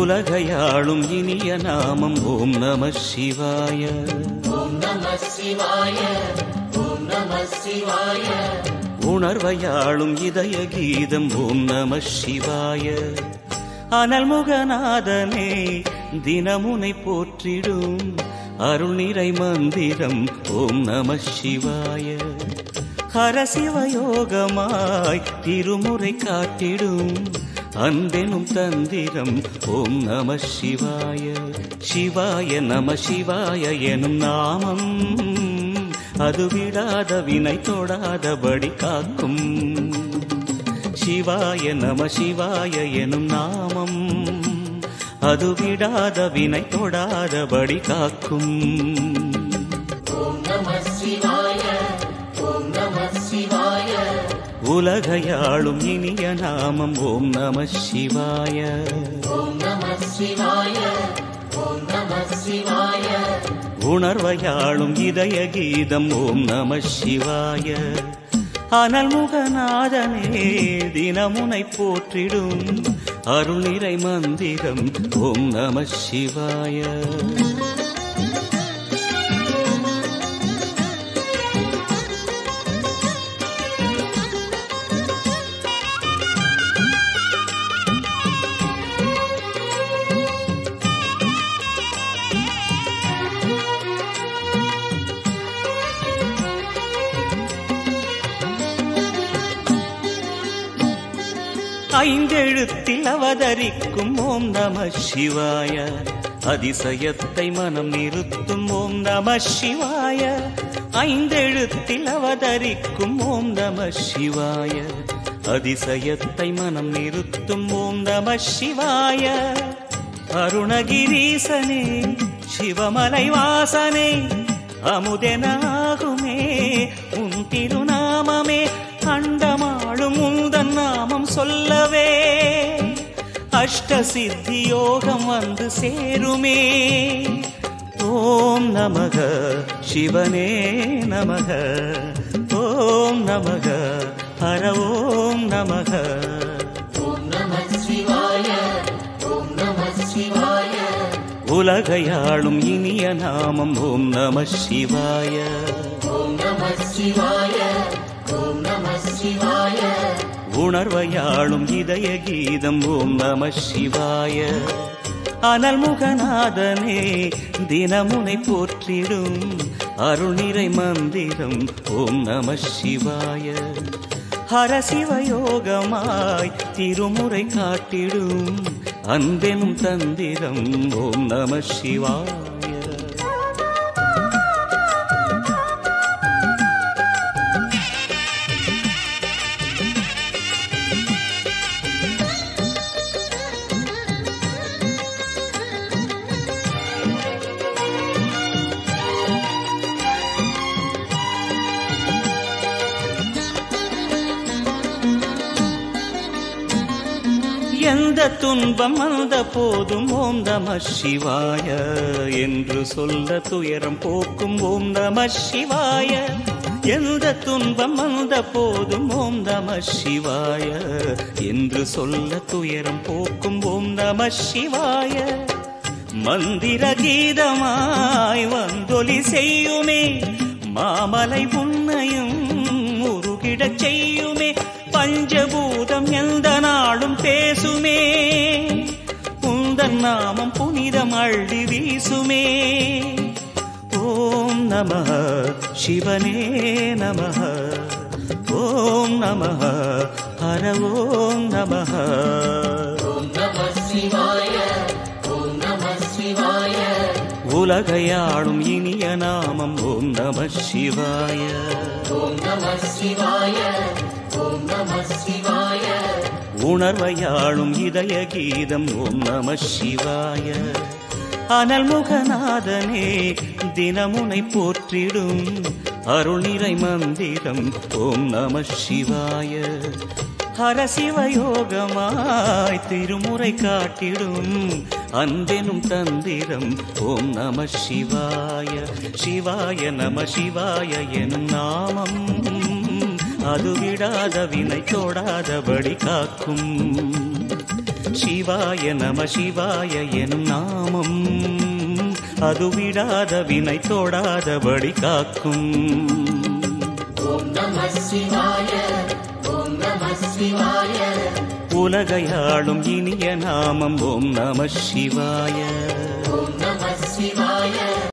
உலகையாளும் இனிய நாமம் ஓம் நம சிவாய ஓம் நம சிவாய ஓம் நம சிவாய உணர்வையாளும் இதய கீதம் ஓம் நம சிவாய அனல்முகநாதனே தினமுனை போற்றிடும் அருள்நிறை மந்திரம் ஓம் நம சிவாய ஹரசிவயோகமாய் திருமுறை காட்டிடும் அன்பெனும் தந்திரம் ஓம் நம சிவாய சிவாய நம சிவாய எனும் நாமம் அது விடாத வினை தொடாதபடி காக்கும் சிவாய நம சிவாய எனும் நாமம் அது விடாத வினை தொடாதபடி காக்கும் ஓம் நம சிவாய ஓம் நம சிவாய உலகையாளும் இனிய நாமம் ஓம் நம சிவாய ஓம் நம சிவாய ஓம் நம சிவாய உணர்வையாளும் இதய கீதம் ஓம் நம சிவாய அனல்முகநாதனே தினமுனை போற்றிடும் அருள்நிறை மந்திரம் ஓம் நம சிவாய ஐந்தெழுத்தில் அவதரிக்கும் ஓம் நம சிவாய அதிசயத்தை மனம் நிறுத்தும் ஓம் நம சிவாய ஐந்தெழுத்தில் அவதரிக்கும் ஓம் நம சிவாய அதிசயத்தை மனம் நிறுத்தும் ஓம் நம சிவாய அருணகிரீசனே சிவமலை வாசனே அமுதனாகுமே உன் திருநாமமே அண்டமாளும் உந்தன் நாமம் சொல்லவே அஷ்ட சித்தி யோகம் வந்து சேருமே ஓம் நமக சிவனே நமக ஓம் நமக ஹர ஓம் நமக ஓம் நம சிவாய ஓம் நம சிவாய உலகையாளும் இனிய நாமம் ஓம் நம சிவாய ஓம் நம சிவாய ஓம் நம சிவாய உணர்வையாளும் இதய கீதம் ஓம் நம சிவாய அனல்முகநாதனே தினமுனை போற்றிடும் அருள்நிறை மந்திரம் ஓம் நம சிவாய ஹரசிவயோகமாய் திருமுறை காட்டிடும் அன்பெனும் தந்திரம் ஓம் நம சிவாய எந்த துன்பம் வந்த போதும் ஓம் நம சிவாய என்று சொல்ல துயரம் போக்கும் ஓம் நம சிவாய எந்த துன்பம் வந்த போதும் ஓம் நம சிவாய என்று சொல்ல துயரம் போக்கும் ஓம் நம சிவாய மந்திர கீதமாய் வந்தொலி செய்யுமே மாமலை உன்னையும் உருகிடச் செய்யுமே பஞ்சபூதம் எந்த நாளும் பேசுமே உந்தன் நாமம் புனிதம் அள்ளி வீசுமே ஓம் நம சிவனே நம ஓம் நம ஹர ஓம் நம ஓம் நம சிவாய ஓம் நம சிவாய உலகையாளும் இனிய நாமம் ஓம் நம சிவாய ஓம் நம சிவாய ஓம் நம சிவாய உணர்வையாளும் இதய கீதம் ஓம் நம சிவாய அனல்முகநாதனே தினமுனை போற்றிடும் அருள்நிறை மந்திரம் ஓம் நம சிவாய ஹரசிவயோகமாய் திருமுறை காட்டிடும் அன்பெனும் தந்திரம் ஓம் நம சிவாய சிவாய நம சிவாய எனும் நாமம் அது விடாத வினை தொடாதபடி காக்கும் சிவாய நம சிவாய எனும் நாமம் அது விடாத வினை தொடாதபடி காக்கும் ஓம் நம சிவாய ஓம் நம சிவாய உலகையாளும் இனிய நாமம் ஓம் நம சிவாய ஓம் நம சிவாய